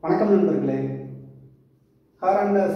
வணக்கம் நண்பர்களே horrendous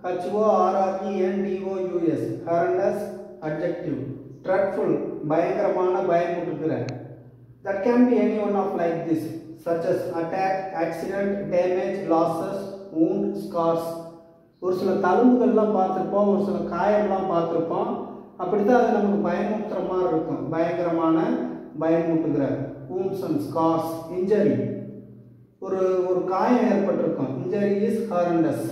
ஹச்ஓஆர்ஆர்இஎன்டிஓயூஎஸ் horrendous adjective dreadful பயங்கரமான பயமுட்டுகிற that can be any one of like this such as attack, accident, damage, losses, wound, scars ஒரு சில தழும்புகள்லாம் பார்த்துருப்போம் ஒரு சில காயம்லாம் பார்த்துருப்போம் அப்படித்தான் அது நமக்கு பயமுறுத்துற மாதிரி இருக்கும் பயங்கரமான பயமுட்டுகிற wounds and scars injury ஒரு ஒரு காயம் ஏற்பட்டிருக்கும் இன்ஜரி இஸ் ஹாரண்டஸ்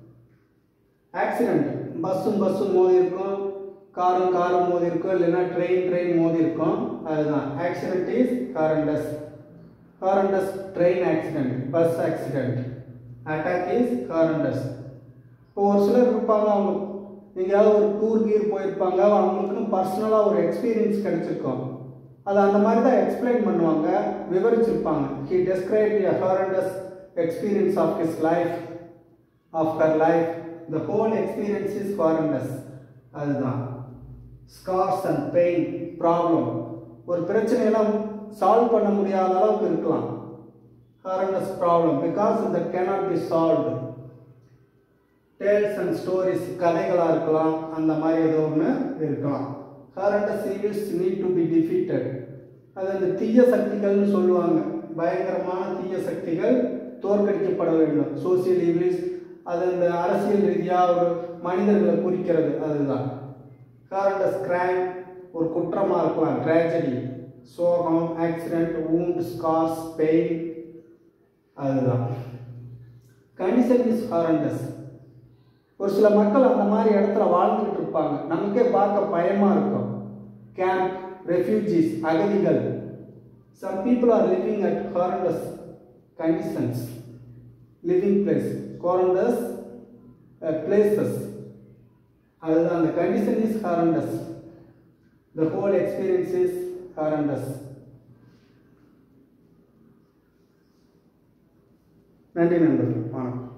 ஆக்சிடென்ட் பஸ்ஸும் பஸ்ஸும் மோதி இருக்கும் காரும் காரும் மோதி இருக்கும் இல்லைன்னா ட்ரெயின் ட்ரெயின் மோதி இருக்கும் அதுதான் accident is horrendous horrendous train accident bus accident attack is horrendous இப்போ ஒரு சிலர் இருப்பாங்க அவங்க எங்கேயாவது ஒரு டூர் கீர் போயிருப்பாங்க அவங்களுக்குன்னு பர்சனலாக ஒரு எக்ஸ்பீரியன்ஸ் கிடைச்சிருக்கும் அது அந்த மாதிரி தான் எக்ஸ்பிளைன் பண்ணுவாங்க விவரிச்சிருப்பாங்க he describe a horrendous experience of his life of her life the whole experience is horrendous அதுதான் ஸ்கார்ஸ் அண்ட் பெயின் ப்ராப்ளம் ஒரு பிரச்சனையெல்லாம் சால்வ் பண்ண முடியாத அளவுக்கு இருக்கலாம் horrendous problem because that cannot be solved tales and stories கதைகளாக இருக்கலாம் அந்த மாதிரி ஏதோ ஒன்று இருக்கலாம் horrendous evils need to be defeated அது அந்த தீய சக்திகள்னு சொல்லுவாங்க பயங்கரமான தீய சக்திகள் தோற்கடிக்கப்பட வேண்டும் சோசியல் ஈவில்ஸ் அது அந்த அரசியல் ரீதியாக ஒரு மனிதர்களை குறிக்கிறது அதுதான் ஹாரண்டஸ் கிரைம் ஒரு குற்றமாக இருக்கலாம் ட்ராஜடி சோகம் ஆக்சிடென்ட் wound ஸ்கார்ஸ் பெயின் அதுதான் கண்டிஷன் இஸ் ஹாரண்டஸ் ஒரு சில மக்கள் அந்த மாதிரி இடத்துல வாழ்ந்துட்டு இருப்பாங்க நமக்கே பார்க்க பயமா இருக்கும் கேம்ப் ரெஃப்யூஜிஸ் அகதிகள் some people are living at horrendous conditions living place horrendous places அதுதான் அந்த condition is horrendous the whole experience is horrendous நன்றி நண்பர்கள் வணக்கம்